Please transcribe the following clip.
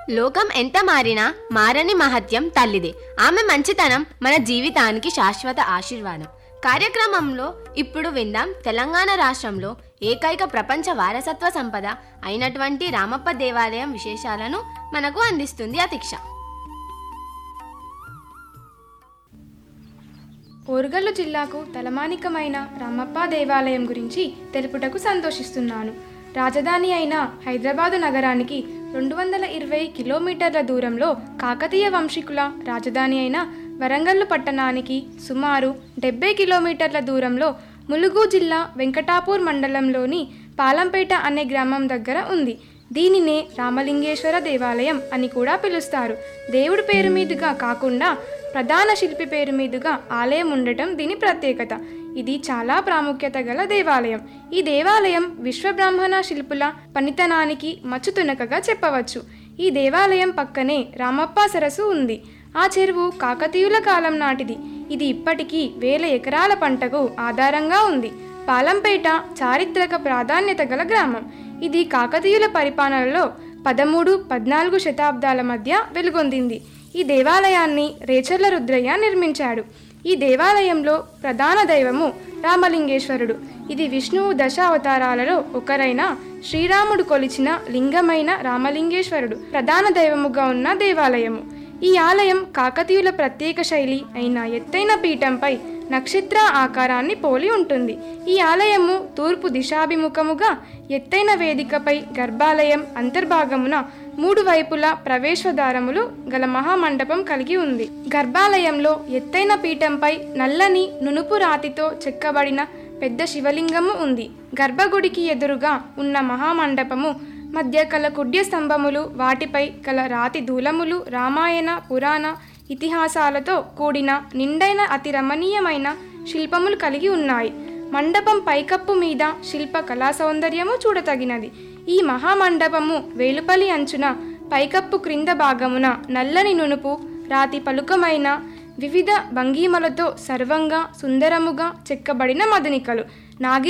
లోకం ఎంత మారినా మారని మహత్యం తల్లిదే ఆమె మంచితనం మన జీవితానికి శాశ్వత ఆశీర్వాదం కార్యక్రమంలో ఇప్పుడు విందాం తెలంగాణ రాష్ట్రంలో ఏకైక ప్రపంచ వారసత్వ సంపద అయినటువంటి రామప్ప దేవాలయం విశేషాలను మనకు అందిస్తుంది అతిక్ష ఓరుగల్లు జిల్లాకు తలమానికమైన రామప్ప దేవాలయం గురించి తెలుపుటకు సంతోషిస్తున్నాను రాజధాని అయిన హైదరాబాదు నగరానికి రెండు వందల ఇరవై కిలోమీటర్ల దూరంలో కాకతీయ వంశీకుల రాజధాని అయిన వరంగల్లు పట్టణానికి సుమారు డెబ్బై కిలోమీటర్ల దూరంలో ములుగు జిల్లా వెంకటాపూర్ మండలంలోని పాలంపేట అనే గ్రామం దగ్గర ఉంది దీనినే రామలింగేశ్వర దేవాలయం అని కూడా పిలుస్తారు దేవుడి పేరు మీదుగా కాకుండా ప్రధాన శిల్పి పేరు మీదుగా ఆలయం ఉండటం దీని ప్రత్యేకత ఇది చాలా ప్రాముఖ్యత గల దేవాలయం ఈ దేవాలయం విశ్వబ్రాహ్మణ శిల్పుల పనితనానికి మచ్చుతునకగా చెప్పవచ్చు ఈ దేవాలయం పక్కనే రామప్ప సరస్సు ఉంది ఆ చెరువు కాకతీయుల కాలం నాటిది ఇది ఇప్పటికీ వేల ఎకరాల పంటకు ఆధారంగా ఉంది పాలంపేట చారిత్రక ప్రాధాన్యత గల గ్రామం ఇది కాకతీయుల పరిపాలనలో పదమూడు పద్నాలుగు శతాబ్దాల మధ్య వెలుగొందింది ఈ దేవాలయాన్ని రేచర్ల రుద్రయ్య నిర్మించాడు ఈ దేవాలయంలో ప్రధాన దైవము రామలింగేశ్వరుడు ఇది విష్ణువు దశ అవతారాలలో ఒకరైన శ్రీరాముడు కొలిచిన లింగమైన రామలింగేశ్వరుడు ప్రధాన దైవముగా ఉన్న దేవాలయము ఈ ఆలయం కాకతీయుల ప్రత్యేక శైలి అయిన ఎత్తైన పీఠంపై నక్షత్ర ఆకారాన్ని పోలి ఉంటుంది ఈ ఆలయము తూర్పు దిశాభిముఖముగా ఎత్తైన వేదికపై గర్భాలయం అంతర్భాగమున మూడు వైపులా ప్రవేశద్వారములు గల మహామండపం కలిగి ఉంది గర్భాలయంలో ఎత్తైన పీఠంపై నల్లని నునుపు రాతితో చెక్కబడిన పెద్ద శివలింగము ఉంది గర్భగుడికి ఎదురుగా ఉన్న మహామండపము మధ్య కల కుడ్య స్తంభములు వాటిపై కల రాతి దూలములు రామాయణ పురాణ ఇతిహాసాలతో కూడిన నిండైన అతి రమణీయమైన శిల్పములు కలిగి ఉన్నాయి మండపం పైకప్పు మీద శిల్ప కళా సౌందర్యము చూడతగినది ఈ మహామండపము వేలుపలి అంచున పైకప్పు క్రింద భాగమున నల్లని నునుపు రాతి పలుకమైన వివిధ భంగిమలతో సర్వంగా సుందరముగా చెక్కబడిన మదనికలు నాగి